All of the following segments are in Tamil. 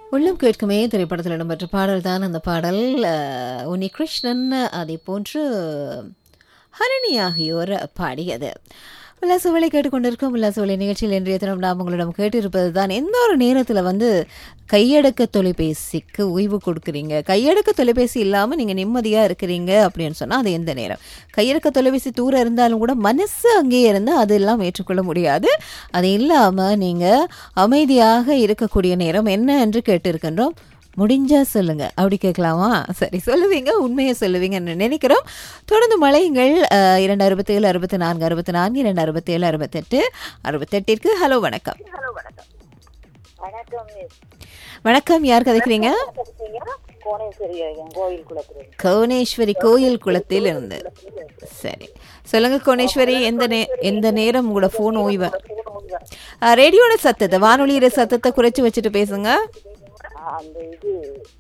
உள்ளம் கேட்குமே திரைப்படத்தில் இடம்பெற்ற பாடல் தான் அந்த பாடல் அஹ், உன்னி கிருஷ்ணன் அதை போன்று ஹரிணி ஆகியோர் பாடியது உல்லாசவலை கேட்டுக்கொண்டிருக்கும் உல்லாசவலை நிகழ்ச்சியில் இன்றைய தினம் நாம் உங்களிடம் கேட்டிருப்பது தான் எந்த ஒரு நேரத்தில் வந்து கையடக்க தொலைபேசிக்கு ஓய்வு கொடுக்குறீங்க கையடக்க தொலைபேசி இல்லாமல் நீங்கள் நிம்மதியாக இருக்கிறீங்க அப்படின்னு சொன்னால் அது எந்த நேரம் கையடக்க தொலைபேசி தூரம் இருந்தாலும் கூட மனசு அங்கேயே இருந்தால் அதெல்லாம் ஏற்றுக்கொள்ள முடியாது அது இல்லாமல் நீங்கள் அமைதியாக இருக்கக்கூடிய நேரம் என்ன என்று கேட்டிருக்கின்றோம் முடிஞ்சா சொல்லுங்க அப்படி கேட்கலாமா சரி சொல்லுவீங்க உண்மையை சொல்லுவீங்கன்னு நினைக்கிறோம் தொடர்ந்து மழைங்கள் அஹ், இரண்டு அறுபத்தி ஏழு அறுபத்தி நான்கு அறுபத்தி நான்கு இரண்டு அறுபத்தி ஏழு அறுபத்தெட்டு அறுபத்தெட்டிற்கு ஹலோ வணக்கம் வணக்கம் மிஸ் வணக்கம் யார் கதைக்கிறீங்க கோணேஸ்வரி ஐயன் கோயில் குளத்துல கோணேஸ்வரி கோயில் குளத்தில் இருந்து சரி சொல்லுங்க கோணேஸ்வரி எந்த நே எந்த நேரம் உங்களோட ஃபோன் ஓய்வு அஹ், ரேடியோட சத்தத்தை வானொலியிற சத்தத்தை குறைச்சி வச்சுட்டு பேசுங்க அந்த இது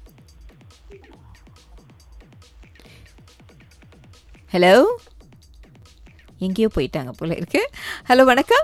ஹலோ எங்கேயோ போயிட்டாங்க போல இருக்கு ஹலோ வணக்கம்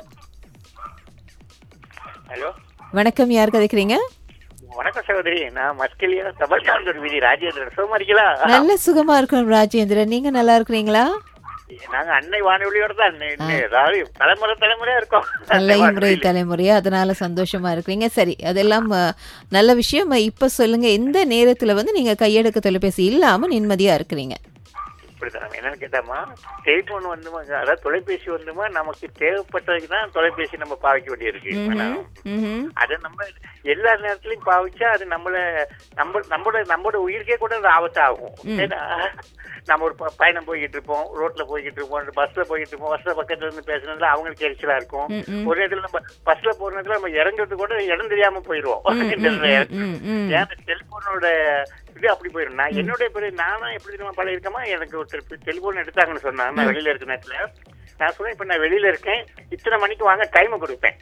ஹலோ வணக்கம் யார் கதைக்கிறீங்க வணக்கம் சகோதரி நான் மஸ்கலியா தபல்காந்தூர் வீதி ராஜேந்திரன் சுகமா இருக்கீங்களா நல்ல சுகமா இருக்கணும் ராஜேந்திரன் நீங்க நல்லா இருக்கிறீங்களா நாங்க அன்னை வானொலியோட தான் இன்னும் இன்னும் ஏதாவது தலைமுறை தலைமுறையா இருக்கோம் தலைமுறை தலைமுறையா அதனால சந்தோஷமா இருக்கிறீங்க சரி அதெல்லாம் அஹ், நல்ல விஷயம் இப்ப சொல்லுங்க எந்த நேரத்துல வந்து நீங்க கையெடுக்க தொலைபேசி இல்லாம நிம்மதியா இருக்கிறீங்க இப்படிதான் என்னன்னு கேட்டாமா டெலிபோன் வந்துமா அதாவது தொலைபேசி வந்துமா நமக்கு தேவைப்பட்டதுக்கு தான் தொலைபேசி நம்ம பாவிக்க வேண்டியிருக்கு ஆனா, ம்ஹும். அதை நம்ம எல்லா நேரத்துலயும் பாவிச்சா அது நம்மள நம்ம நம்மளோட நம்மளோட உயிருக்கே கூட அது ஆபத்தாகும் ஏன்னா நம்ம ஒரு ப- பயணம் போய்கிட்டு இருப்போம் ரோட்ல போய்கிட்டு இருப்போம் பஸ்ல போய்கிட்டு இருப்போம் பஸ்ல பக்கத்துல இருந்து பேசுனதுல அவங்களுக்கு எரிச்சலா இருக்கும் ம்ம். ஒரு நேரத்துல நம்ம பஸ்ல போற நேரத்துல நம்ம இறங்குறது கூட இடம் தெரியாம போயிருவோம் இந்த ம், ம். ஏன் டெலிபோனோட இது அப்படி போயிடும் நான் என்னுடைய பேரு நானும் எப்படி நம்ம பழைய இருக்கமா எனக்கு ஒருத்தர் டெலிபோன் எடுத்தாங்கன்னு சொன்னாங்க நான் வெளியில இருக்க நேரத்துல நான் சொன்னேன் இப்ப நான் வெளியில இருக்கேன் இத்தனை மணிக்கு வாங்க டைம் கொடுப்பேன்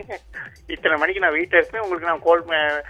இத்தனை மணிக்கு நான் வீட்டுல இருப்பேன் உங்களுக்கு நான் கால்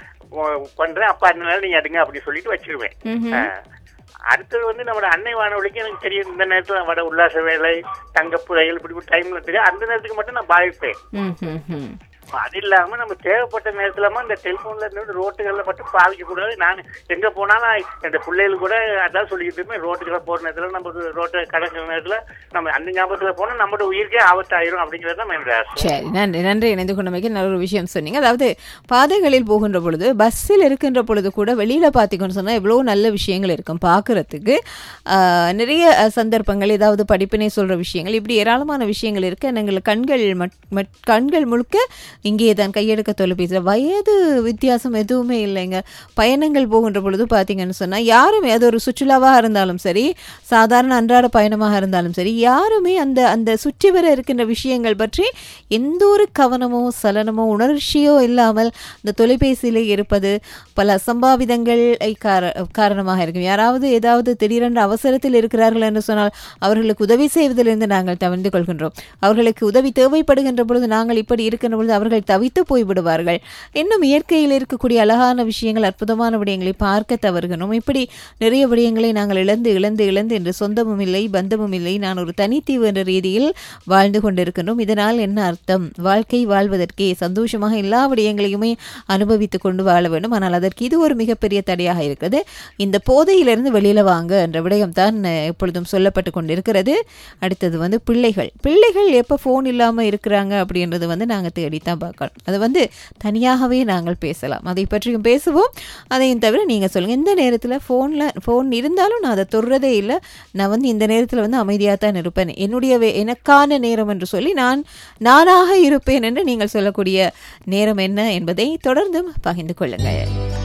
பண்றேன் அப்ப அதனால நீங்க எடுங்க அப்படி சொல்லிட்டு வச்சிருவேன் ம்ஹும். ஆ. அடுத்தது வந்து நம்மளோட அன்னை வானொலிக்கு எனக்கு தெரியும் இந்த நேரத்துல வட உல்லாச வேலை தங்கப்புதையல் இப்படி ஒரு டைம்ல தெரியும் அந்த நேரத்துக்கு மட்டும் நான் பாதிப்பேன் ம்ஹும், ம். அது இல்லாம நம்ம தேவைப்பட்ட நேரத்துலமா இந்த டெலிபோன்ல இருந்து ரோட்டுகள்ல மட்டும் பாவிக்க கூடாது நான் எங்க போனாலும் என் பிள்ளைகள் கூட அதான் சொல்லிக்கிட்டு இருப்பேன் ரோட்டுகளை போற நேரத்துல நம்ம ரோட்டை கடக்கிற நேரத்துல நம்ம அந்த ஞாபகத்துல போனா நம்மளோட உயிருக்கே ஆபத்தாயிரும் அப்படிங்கிறது தான் என்னோட ஆசை சரி நன்றி நன்றி இணைந்து கொண்டமைக்கு நல்ல ஒரு விஷயம் சொன்னீங்க அதாவது பாதைகளில் போகின்ற பொழுது பஸ்ஸில் இருக்கின்ற பொழுது கூட வெளியில் பார்த்தீங்கன்னு சொன்னால் எவ்வளோ நல்ல விஷயங்கள் இருக்கும் பார்க்குறதுக்கு நிறைய அஹ், சந்தர்ப்பங்கள் ஏதாவது படிப்பினை சொல்கிற விஷயங்கள் இப்படி ஏராளமான விஷயங்கள் இருக்கு எங்கள் கண்கள் மட் மட் கண்கள் முழுக்க இங்கே தான் கையெடுக்க தொலைபேசி வயது வித்தியாசம் எதுவுமே இல்லைங்க பயணங்கள் போகின்ற பொழுது பார்த்தீங்கன்னு சொன்னால் யாருமே அது ஒரு சுற்றுலாவாக இருந்தாலும் சரி சாதாரண அன்றாட பயணமாக இருந்தாலும் சரி யாருமே அந்த அந்த சுற்றி வர இருக்கின்ற விஷயங்கள் பற்றி எந்த ஒரு கவனமோ சலனமோ உணர்ச்சியோ இல்லாமல் இந்த தொலைபேசியிலே இருப்பது பல அசம்பாவிதங்கள் கார காரணமாக இருக்கும் யாராவது ஏதாவது திடீரென்று அவசரத்தில் இருக்கிறார்கள் என்று சொன்னால் அவர்களுக்கு உதவி செய்வதிலிருந்து நாங்கள் தவிர்த்து கொள்கின்றோம் அவர்களுக்கு உதவி தேவைப்படுகின்ற பொழுது நாங்கள் இப்படி இருக்கின்ற பொழுது அவர்கள் தவித்து போய்விடுவார்கள் இன்னும் இயற்கையில் இருக்கக்கூடிய அழகான விஷயங்கள் அற்புதமான விடயங்களை பார்க்க தவறுகிறோம் இப்படி நிறைய விடயங்களை நாங்கள் இழந்து இழந்து இழந்து என்று சொந்தமும் இல்லை பந்தமும் இல்லை நான் ஒரு தனித்தீவு என்ற ரீதியில் வாழ்ந்து கொண்டிருக்கின்றோம் இதனால் என்ன அர்த்தம் வாழ்க்கை வாழ்வதற்கே சந்தோஷமாக எல்லா விடயங்களையுமே அனுபவித்துக் கொண்டு வாழ வேண்டும் ஆனால் அதற்கு இது ஒரு மிகப்பெரிய தடையாக இருக்கிறது இந்த போதையிலிருந்து வெளியில வாங்க என்ற விடயம் தான் எப்பொழுதும் சொல்லப்பட்டு கொண்டிருக்கிறது அடுத்தது வந்து பிள்ளைகள் பிள்ளைகள் எப்போ ஃபோன் இல்லாமல் இருக்கிறாங்க அப்படின்றது வந்து நாங்கள் தேடித்தான் பார்க்கணும் அது வந்து தனியாகவே நாங்கள் பேசலாம் அதை பற்றியும் பேசுவோம் அதையும் தவிர நீங்கள் சொல்லுங்கள் இந்த நேரத்தில் ஃபோனில் ஃபோன் இருந்தாலும் நான் அதை தொடுறதே இல்லை நான் வந்து இந்த நேரத்தில் வந்து அமைதியாக தான் இருப்பேன் என்னுடைய வே- எனக்கான நேரம் என்று சொல்லி நான் நானாக இருப்பேன் என்று நீங்கள் சொல்லக்கூடிய நேரம் என்ன என்பதை தொடர்ந்தும் பகிர்ந்து கொள்ளுங்கள்